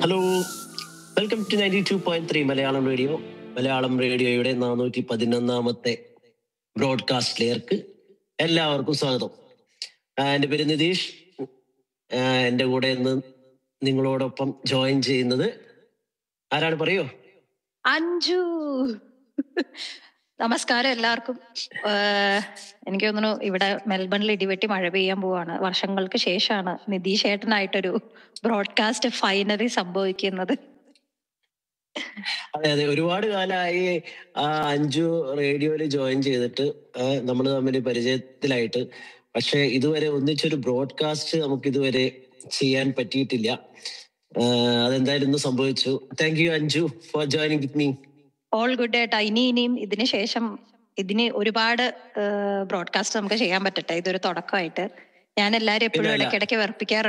Hello welcome to ninety two point three Malayalam radio Malayalam റേഡിയോയുടെ നാനൂറ്റി പതിനൊന്നാമത്തെ ബ്രോഡ്കാസ്റ്റിലേക്ക് എല്ലാവർക്കും സ്വാഗതം ആ, എൻ്റെ പേര് നിതീഷ് ആ, എൻ്റെ കൂടെ ഇന്ന് നിങ്ങളോടൊപ്പം ജോയിൻ ചെയ്യുന്നത് ആരാണ് പറയോ അഞ്ജു നമസ്കാരം എല്ലാവർക്കും ഏഹ് എനിക്ക് തോന്നുന്നു ഇവിടെ മെൽബണിൽ ഇടിവെട്ടി മഴ പെയ്യാൻ പോവാണ് വർഷങ്ങൾക്ക് ശേഷമാണ് നിതീഷ് ഏട്ടനായിട്ടൊരു ബ്രോഡ്കാസ്റ്റ് ഫൈനലി സംഭവിക്കുന്നത് അതെ അതെ ഒരുപാട് കാലമായി ആ അഞ്ചു റേഡിയോയിൽ ജോയിൻ ചെയ്തിട്ട് നമ്മൾ തമ്മിൽ പരിചയത്തിലായിട്ട് പക്ഷെ ഇതുവരെ ഒന്നിച്ചൊരു ബ്രോഡ്കാസ്റ്റ് നമുക്ക് ഇതുവരെ ചെയ്യാൻ പറ്റിയിട്ടില്ല ആ, അതെന്തായാലും ഇന്ന് സംഭവിച്ചു thank you Anju for joining with me all good ഏട്ടാ ഇനി ഇനിയും ഇതിന് ശേഷം ഇതിന് ഒരുപാട് ബ്രോഡ്കാസ്റ്റ് നമുക്ക് ചെയ്യാൻ പറ്റട്ടെ ഇതൊരു തുടക്കമായിട്ട് ഞാൻ എല്ലാരും എപ്പോഴും പിന്നെ അല്ല. ഇടയ്ക്കിടയ്ക്ക് വെറുപ്പിക്കാറുണ്ട്